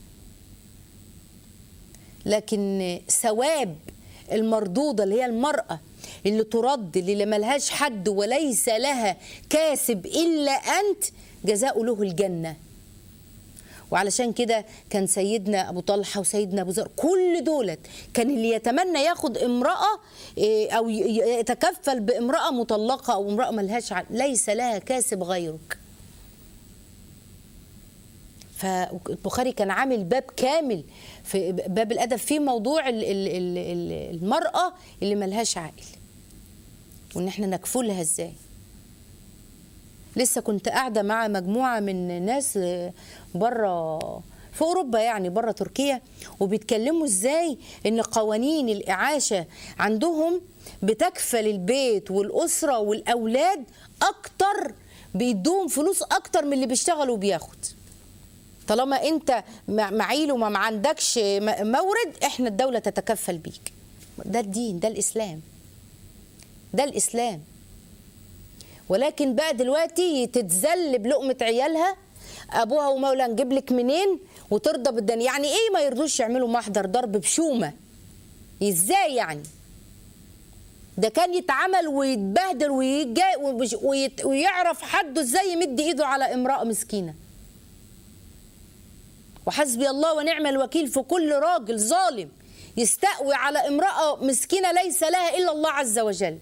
لكن ثواب المردودة اللي هي المرأة اللي ترد اللي ملهاش حد وليس لها كاسب إلا أنت جزاء له الجنة وعلشان كده كان سيدنا أبو طلحة وسيدنا أبو ذر كل دولت كان اللي يتمنى ياخد امرأة إيه، أو ي- ي- يتكفل بامرأة مطلقة أو امرأة ملهاش ع- ليس لها كاسب غيرك فالبخاري كان عامل باب كامل في باب الادب في موضوع ال- ال- ال- ال- المراه اللي ملهاش عائل وان احنا نكفلها ازاي لسه كنت قاعده مع مجموعه من ناس بره في اوروبا يعني بره تركيا وبيتكلموا ازاي ان قوانين الاعاشه عندهم بتكفل البيت والاسره والاولاد اكتر بيدوهم فلوس اكتر من اللي بيشتغل وبياخد طالما انت مع- معيل وما ما عندكش م- مورد احنا الدوله تتكفل بيك ده الدين ده الاسلام ده الاسلام ولكن بقى دلوقتي تتذل بلقمه عيالها ابوها ومولا نجيب لك منين وترضى بالدنيا يعني ايه ما يرضوش يعملوا محضر ضرب بشومه ازاي يعني ده كان يتعمل ويتبهدل ويجا ومش- ويت- ويعرف حده ازاي يمد ايده على امراه مسكينه وحسبي الله ونعم الوكيل في كل راجل ظالم يستقوي على امرأة مسكينة ليس لها إلا الله عز وجل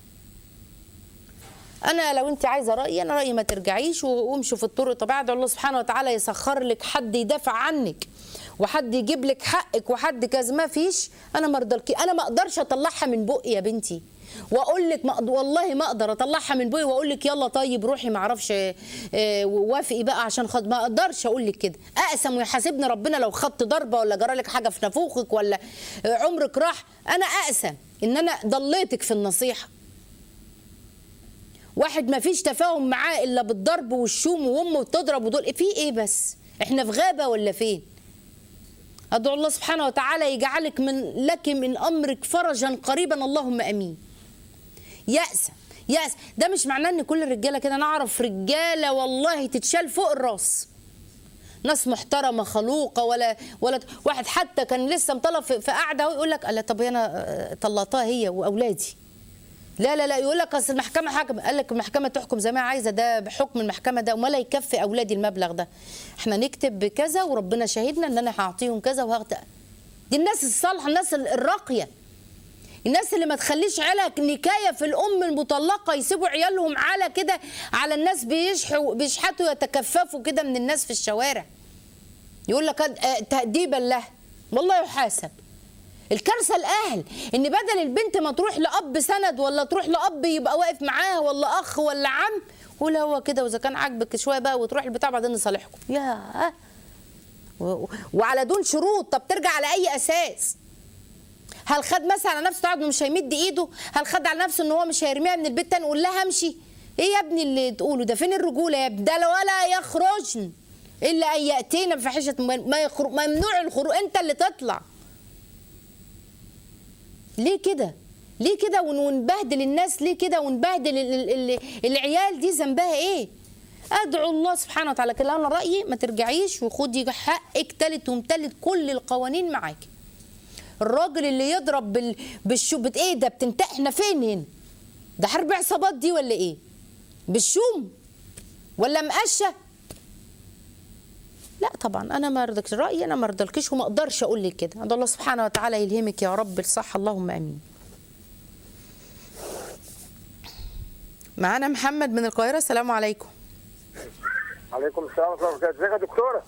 أنا لو أنت عايزة رأيي أنا رأيي ما ترجعيش وامشي في الطرق طبيعة الله سبحانه وتعالى يسخر لك حد يدافع عنك وحد يجيب لك حقك وحد كذا ما فيش انا ما ارضلكي انا ما اقدرش اطلعها من بقي يا بنتي واقول لك ما أقد- والله ما اقدر اطلعها من بقي واقول لك يلا طيب روحي ما اعرفش آه، وافقي بقى عشان خد ما اقدرش اقول لك كده اقسم ويحاسبني ربنا لو خدت ضربه ولا جرى لك حاجه في نافوخك ولا آه، عمرك راح انا اقسم ان انا ضليتك في النصيحه واحد ما فيش تفاهم معاه الا بالضرب والشوم وامه بتضرب ودول في ايه بس احنا في غابه ولا فين ادعو الله سبحانه وتعالى يجعلك من لك من امرك فرجا قريبا اللهم امين يأس يأس ده مش معناه ان كل الرجاله كده انا اعرف رجاله والله تتشال فوق الراس ناس محترمه خلوقه ولا ولا واحد حتى كان لسه مطلب في في قعده ويقول لك لا طب انا آه، طلقتها هي واولادي لا لا لا يقول لك اصل المحكمه حكم قال لك المحكمه تحكم زي ما عايزه ده بحكم المحكمه ده وما يكفي اولادي المبلغ ده احنا نكتب بكذا وربنا شاهدنا ان انا هعطيهم كذا وهاخد دي الناس الصالحه الناس الراقيه الناس اللي ما تخليش عيالها نكايه في الام المطلقه يسيبوا عيالهم على كده على الناس بيشحوا بيشحتوا يتكففوا كده من الناس في الشوارع يقول لك أد- آه، تأديبا له والله يحاسب الكارثه الاهل ان بدل البنت ما تروح لاب سند ولا تروح لاب يبقى واقف معاها ولا اخ ولا عم ولا هو كده واذا كان عاجبك شويه بقى وتروح البتاع بعدين نصالحكم يا و- وعلى دون شروط طب ترجع على اي اساس هل خد مثلا على نفسه تعب مش هيمد ايده هل خد على نفسه ان هو مش هيرميها من البيت تاني نقول لها امشي ايه يا ابني اللي تقوله ده فين الرجوله يا ابني ده ولا يخرجن الا ان ياتينا بفاحشه ما يخرج ممنوع الخروج انت اللي تطلع ليه كده ليه كده ون- ونبهدل الناس ليه كده ونبهدل ال- ال- ال- العيال دي ذنبها ايه ادعو الله سبحانه وتعالى لكن انا رايي ما ترجعيش وخدي حقك تالت ومتلت كل القوانين معاكي الراجل اللي يضرب بال... بالشو بت... ايه ده بتنتهي احنا فين هنا ده حرب عصابات دي ولا ايه بالشوم ولا مقشه لا طبعا انا ما رضيتش رايي انا ما رضيتكيش وما اقدرش اقول لك كده ده الله سبحانه وتعالى يلهمك يا رب الصح اللهم امين معانا محمد من القاهره السلام عليكم عليكم السلام ورحمه الله وبركاته ازيك يا دكتوره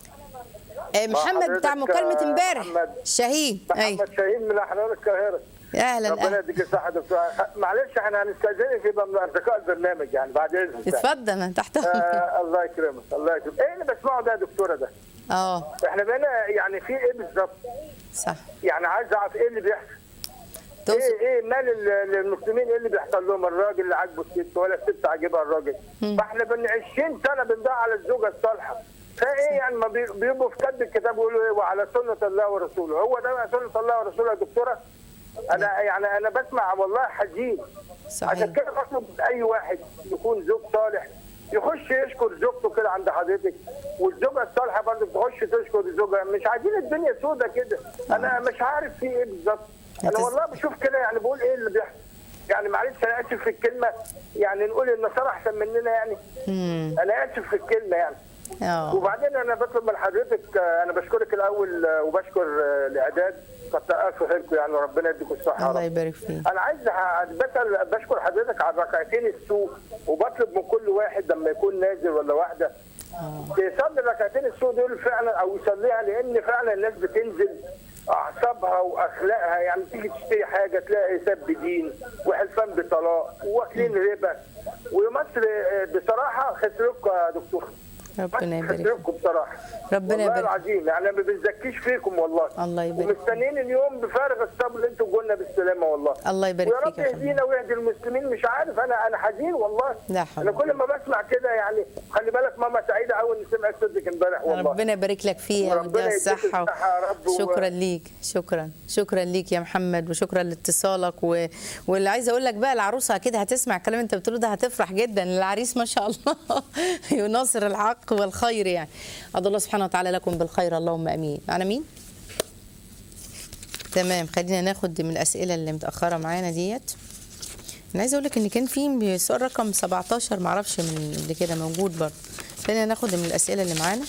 آه، محمد بتاع حضرتك، مكالمه آه، امبارح محمد. شهيد اي محمد شاهين من احرار القاهره اهلا ربنا اهلا يديك الصحه يا دكتوره معلش احنا هنستاذنك يبقى من ارتقاء البرنامج يعني بعد اذنك اتفضل انا تحت أمرك. آه الله يكرمك الله يكرمك ايه اللي بسمعه ده يا دكتوره ده اه احنا بقينا يعني في ايه بالظبط صح يعني عايز اعرف ايه اللي بيحصل توصل ايه ايه مال ال- المسلمين ايه اللي بيحصل لهم الراجل اللي عاجبه الست ولا الست عاجبها الراجل فاحنا بن 20 سنه بندور على الزوجه الصالحه فايه يعني ما بي- بيبقوا في كتب الكتاب يقولوا ايه وعلى سنه الله ورسوله هو ده بقى سنه الله ورسوله يا دكتوره انا يعني انا بسمع والله حزين صحيح عشان كده بطلب من اي واحد يكون زوج صالح يخش يشكر زوجته كده عند حضرتك والزوجه الصالحه برضه تخش تشكر زوجها مش عايزين الدنيا سودة كده انا مش عارف في ايه بالظبط انا هتس- والله بشوف كده يعني بقول ايه اللي بيحصل يعني معلش انا اسف في الكلمه يعني نقول النصارى احسن مننا يعني امم انا اسف في الكلمه يعني اه وبعدين انا بطلب من حضرتك آه، انا بشكرك الاول آه، وبشكر آه، الاعداد كتر الف خيركم يعني وربنا يديكم الصحه يا الله رب. يبارك فيك انا عايز ح- بسال بشكر حضرتك على ركعتين السوق وبطلب من كل واحد لما يكون نازل ولا واحده يصلي ركعتين السوق دول فعلا او يصليها لان فعلا الناس بتنزل اعصابها واخلاقها يعني تيجي تشتري حاجه تلاقي سب دين وحلفان بطلاق واكلين ربا ومصر آه، بصراحه خسركم يا دكتور ربنا يبارك فيك. خسركم بصراحه ربنا والله يبارك. العظيم يعني ما بنزكيش فيكم والله الله يبارك. ومستنيين اليوم بفارغ الصبر اللي انتوا قلنا بالسلامه والله الله يبارك ويا رب فيك يا حبيبي. يهدينا ويهدي المسلمين مش عارف انا انا حزين والله لا حول انا كل ما بسمع كده يعني خلي بالك ماما سعيده قوي ان سمعت صدق امبارح والله ربنا يبارك لك فيها وربنا ويديها يديك الصحة الصحة يا رب و- شكرا ليك شكرا شكرا ليك يا محمد وشكرا لاتصالك و... واللي عايزه اقول لك بقى العروسه اكيد هتسمع الكلام اللي انت بتقوله ده هتفرح جدا العريس ما شاء الله يناصر الحق والخير يعني ادعو الله سبحانه وتعالى لكم بالخير اللهم امين معنا مين تمام خلينا ناخد من الاسئله اللي متاخره معانا ديت انا عايزه اقول لك ان كان في سؤال رقم 17 معرفش من قبل كده موجود برضه خلينا ناخد من الاسئله اللي معانا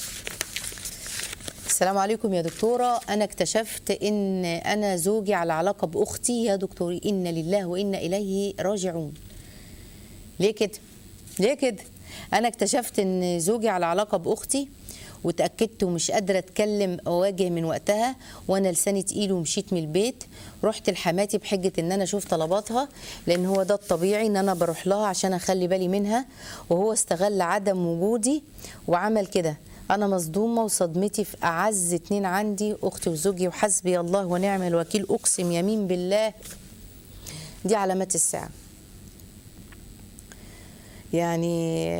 السلام عليكم يا دكتورة أنا اكتشفت إن أنا زوجي على علاقة بأختي يا دكتوري إن لله وإنا إليه راجعون ليه كده؟ ليه كده؟ أنا اكتشفت إن زوجي على علاقة بأختي وتأكدت ومش قادرة أتكلم أواجه من وقتها وأنا لساني تقيل ومشيت من البيت رحت لحماتي بحجة إن أنا أشوف طلباتها لأن هو ده الطبيعي إن أنا بروح لها عشان أخلي بالي منها وهو استغل عدم وجودي وعمل كده أنا مصدومة وصدمتي في أعز اتنين عندي أختي وزوجي وحسبي الله ونعم الوكيل أقسم يمين بالله دي علامات الساعة يعني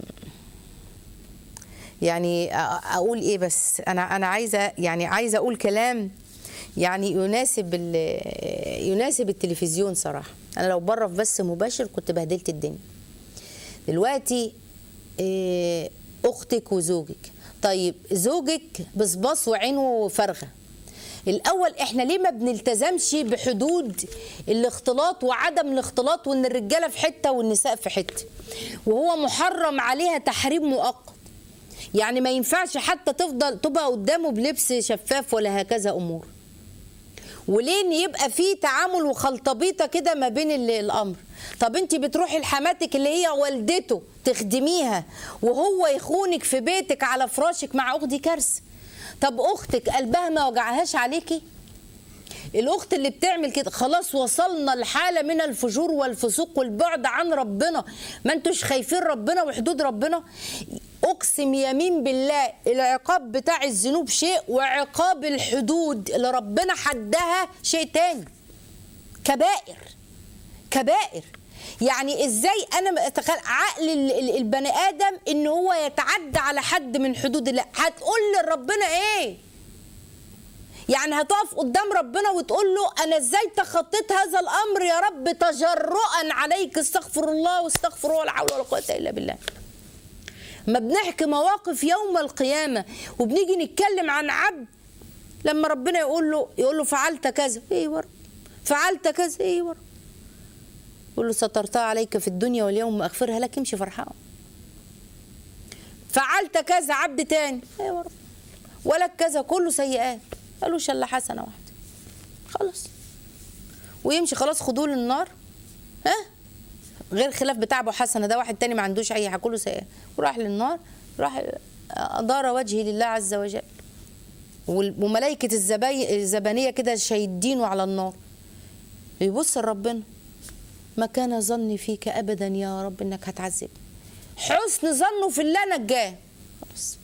يعني أ- اقول ايه بس انا انا عايزه يعني عايزه اقول كلام يعني يناسب ال- يناسب التلفزيون صراحه انا لو بره في بث مباشر كنت بهدلت الدنيا دلوقتي إيه، اختك وزوجك طيب زوجك بصباص وعينه فارغه الاول احنا ليه ما بنلتزمش بحدود الاختلاط وعدم الاختلاط وان الرجاله في حته والنساء في حته وهو محرم عليها تحريم مؤقت يعني ما ينفعش حتى تفضل تبقى قدامه بلبس شفاف ولا هكذا امور وليه ان يبقى في تعامل وخلطبيطه كده ما بين ال- الامر طب انت بتروحي لحماتك اللي هي والدته تخدميها وهو يخونك في بيتك على فراشك مع اخت دي كارثه طب اختك قلبها ما وجعهاش عليكي الاخت اللي بتعمل كده خلاص وصلنا لحاله من الفجور والفسوق والبعد عن ربنا ما انتوش خايفين ربنا وحدود ربنا اقسم يمين بالله العقاب بتاع الذنوب شيء وعقاب الحدود اللي ربنا حدها شيء تاني كبائر كبائر يعني ازاي انا اتخيل عقل ال- ال- البني ادم ان هو يتعدى على حد من حدود الله هتقول لربنا ايه يعني هتقف قدام ربنا وتقول له انا ازاي تخطيت هذا الامر يا رب تجرؤا عليك استغفر الله واستغفر الله ولا حول ولا قوه الا بالله ما بنحكي مواقف يوم القيامه وبنيجي نتكلم عن عبد لما ربنا يقول له يقول له فعلت كذا ايه ورا فعلت كذا ايه ورا يقول له سترتها عليك في الدنيا واليوم اغفرها لك امشي فرحان فعلت كذا عبد تاني ايه ورا ولك كذا كله سيئات قالوا شل حسنه واحده خلاص ويمشي خلاص خدوه للنار ها غير خلاف بتاع ابو حسنه ده واحد تاني ما عندوش اي حاجه كله سيئات وراح للنار راح ادار وجهي لله عز وجل وال- وملائكه الزبي الزبانيه كده شايدينه على النار يبص لربنا ما كان ظني فيك ابدا يا رب انك هتعذبني حسن ظنه في الله نجاه خلاص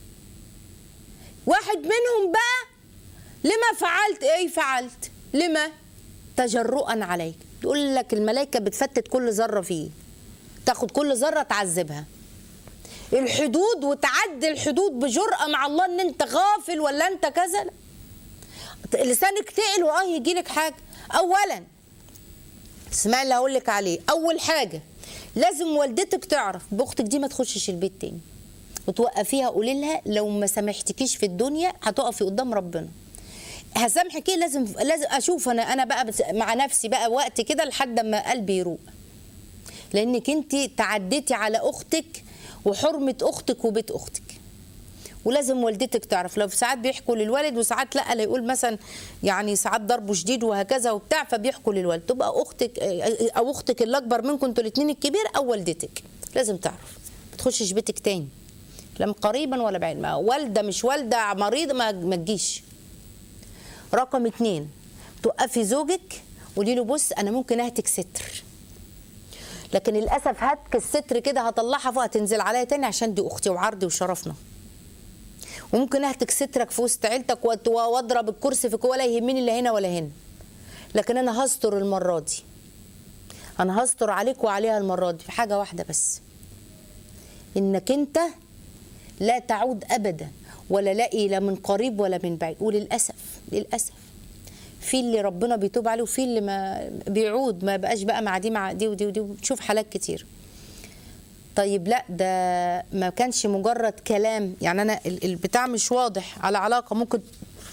واحد منهم بقى لما فعلت ايه فعلت لما تجرؤا عليك يقول لك الملائكه بتفتت كل ذره فيه تاخد كل ذره تعذبها الحدود وتعدي الحدود بجرأة مع الله ان انت غافل ولا انت كذا لا لسانك تقل واه يجي لك حاجه اولا اسمع اللي هقول لك عليه اول حاجه لازم والدتك تعرف باختك دي ما تخشش البيت تاني وتوقفيها قولي لها لو ما سامحتكيش في الدنيا هتقفي قدام ربنا هسامحك ايه لازم لازم اشوف انا انا بقى بس- مع نفسي بقى وقت كده لحد ما قلبي يروق لانك انت تعديتي على اختك وحرمه اختك وبيت اختك ولازم والدتك تعرف لو في ساعات بيحكوا للوالد وساعات لا لا يقول مثلا يعني ساعات ضربه شديد وهكذا وبتاع فبيحكوا للوالد تبقى اختك او اختك اللي اكبر منكم انتوا الاثنين الكبير او والدتك لازم تعرف ما تخشش بيتك تاني لا قريبا ولا بعيد ما والده مش والده مريضه ما ما تجيش رقم اتنين توقفي زوجك قولي له بص انا ممكن اهتك ستر لكن للاسف هتك الستر كده هطلعها فوق هتنزل عليا تاني عشان دي اختي وعرضي وشرفنا وممكن اهتك سترك في وسط عيلتك وأت- واضرب الكرسي فيك ولا يهمني لا هنا ولا هنا لكن انا هستر المره دي انا هستر عليك وعليها المره دي في حاجه واحده بس انك انت لا تعود ابدا ولا لاقي لا من قريب ولا من بعيد وللاسف للاسف في اللي ربنا بيتوب عليه وفي اللي ما بيعود ما بقاش بقى مع دي مع دي ودي ودي وتشوف حالات كتير طيب لا ده ما كانش مجرد كلام يعني انا ال- البتاع مش واضح على علاقه ممكن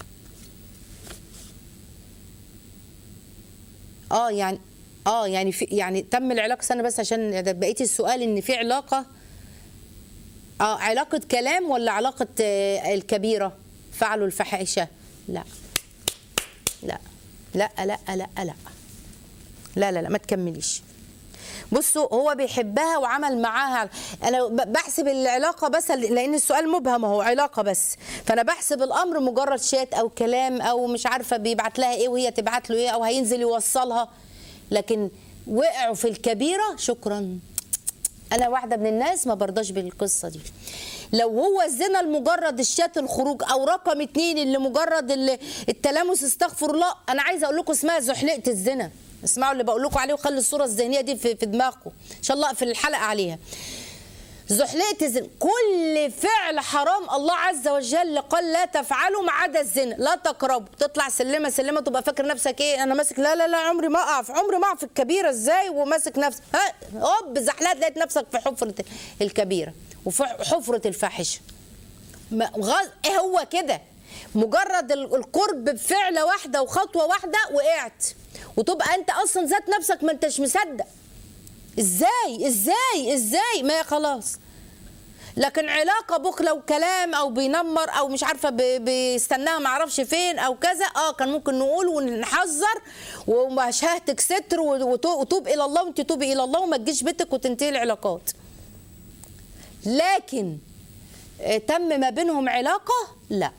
اه يعني اه يعني في يعني تم العلاقه استنى بس عشان ده بقيت السؤال ان في علاقه اه علاقه كلام ولا علاقه آه، الكبيره فعلوا الفحاشة لا لا لا لا لا لا لا لا لا, لا ما تكمليش بصوا هو بيحبها وعمل معاها انا ب- بحسب العلاقه بس لان السؤال مبهم هو علاقه بس فانا بحسب الامر مجرد شات او كلام او مش عارفه بيبعت لها ايه وهي تبعت له ايه او هينزل يوصلها لكن وقعوا في الكبيره شكرا انا واحده من الناس ما برضاش بالقصه دي لو هو الزنا لمجرد الشات الخروج او رقم اتنين اللي مجرد اللي التلامس استغفر الله انا عايزه اقول لكم اسمها زحلقه الزنا اسمعوا اللي بقول لكم عليه وخلي الصوره الذهنيه دي في, في دماغكم ان شاء الله اقفل الحلقه عليها زحلقه الزنا كل فعل حرام الله عز وجل قال لا تفعلوا ما عدا الزنا لا تقربوا تطلع سلمه سلمه تبقى فاكر نفسك ايه انا ماسك لا لا لا عمري ما اقع في عمري ما اقع في الكبيره ازاي وماسك نفسك ها هوب زحلقت لقيت نفسك في حفره الكبيره وفي حفره الفاحشه ما- غاز ايه هو كده مجرد ال- القرب بفعله واحده وخطوه واحده وقعت وتبقى انت اصلا ذات نفسك ما انتش مصدق ازاي ازاي ازاي ما خلاص لكن علاقه بخله وكلام او بينمر او مش عارفه بي- بيستناها ما اعرفش فين او كذا اه كان ممكن نقول ونحذر ومشاهدك ستر وتو- وتوب الى الله وانت توبي الى الله وما تجيش بيتك وتنتهي العلاقات لكن آه، تم ما بينهم علاقه لا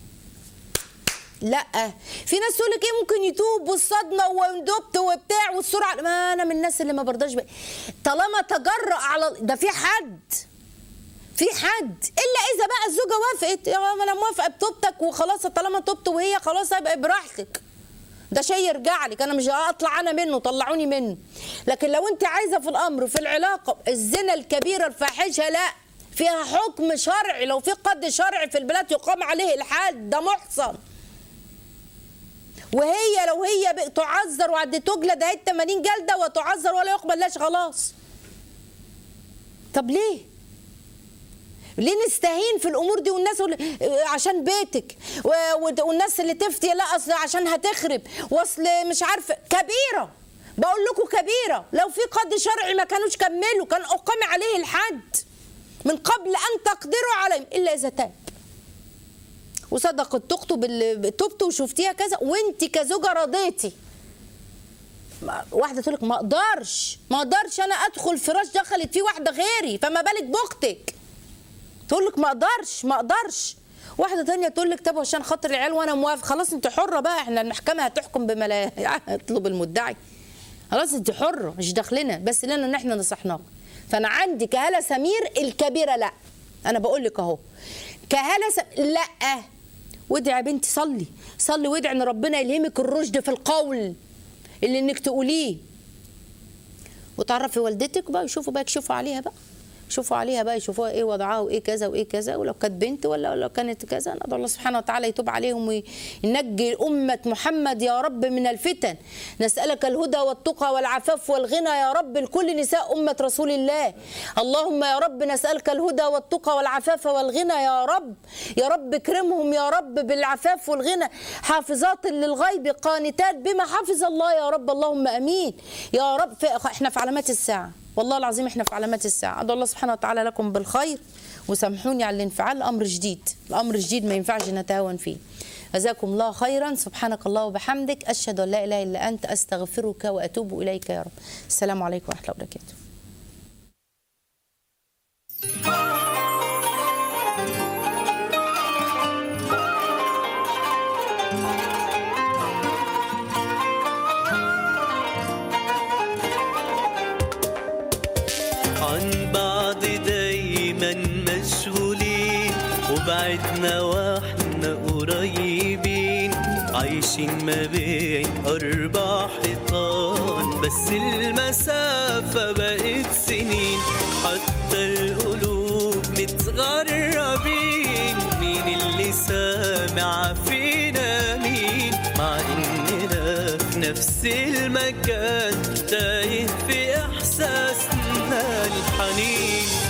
لا في ناس تقول لك ايه ممكن يتوب والصدمه وندبت وبتاع والسرعه ما انا من الناس اللي ما برضاش بقى. طالما تجرأ على ده في حد في حد الا اذا بقى الزوجه وافقت يا ما انا موافقه بتوبتك وخلاص طالما تبت وهي خلاص هيبقى براحتك ده شيء يرجع لك انا مش هطلع انا منه طلعوني منه لكن لو انت عايزه في الامر في العلاقه الزنا الكبيره الفاحشه لا فيها حكم شرعي لو في قد شرعي في البلاد يقام عليه الحد ده محصن وهي لو هي ب- تعذر وعد تجلد هي 80 جلده وتعذر ولا يقبل لهاش خلاص طب ليه ليه نستهين في الامور دي والناس يقول عشان بيتك و- و- والناس اللي تفتي لا اصل عشان هتخرب واصل مش عارفه كبيره بقول لكم كبيره لو في قاضي شرعي ما كانوش كملوا كان اقام عليه الحد من قبل ان تقدروا عليه الا اذا تاب وصدقت تخطب اللي تبت وشفتيها كذا وانت كزوجه رضيتي ما- واحده تقول لك ما اقدرش ما اقدرش انا ادخل فراش دخلت فيه واحده غيري فما بالك باختك تقول لك ما اقدرش ما اقدرش واحده تانية تقول لك طب عشان خاطر العيال وانا موافق خلاص انت حره بقى احنا المحكمه هتحكم بما لا يطلب المدعي خلاص انت حره مش داخلنا بس لنا ان احنا نصحناك فانا عندي كهاله سمير الكبيره لا انا بقول لك اهو كهاله س... لا وادعي يا بنتي صلي صلي وادعي ان ربنا يلهمك الرشد في القول اللي انك تقوليه وتعرفي والدتك بقى يشوفوا بقى يكشفوا عليها بقى يشوفوا عليها بقى يشوفوها ايه وضعها وايه كذا وايه كذا ولو كانت بنت ولا لو كانت كذا ندعو الله سبحانه وتعالى يتوب عليهم وينجي امه محمد يا رب من الفتن نسالك الهدى والتقى والعفاف والغنى يا رب لكل نساء امه رسول الله اللهم يا رب نسالك الهدى والتقى والعفاف والغنى يا رب يا رب اكرمهم يا رب بالعفاف والغنى حافظات للغيب قانتات بما حفظ الله يا رب اللهم امين يا رب في احنا في علامات الساعه والله العظيم احنا في علامات الساعه ادعو الله سبحانه وتعالى لكم بالخير وسامحوني على الانفعال الامر جديد الامر جديد ما ينفعش نتهاون فيه جزاكم الله خيرا سبحانك الله وبحمدك اشهد ان لا اله الا انت استغفرك واتوب اليك يا رب السلام عليكم ورحمه الله وبركاته عن بعض دايما مشغولين وبعدنا واحنا قريبين عايشين ما بين أربع حيطان بس المسافة بقت سنين حتى القلوب متغربين مين اللي سامع فينا مين مع إننا في نفس المكان تايه في إحساسنا الحنين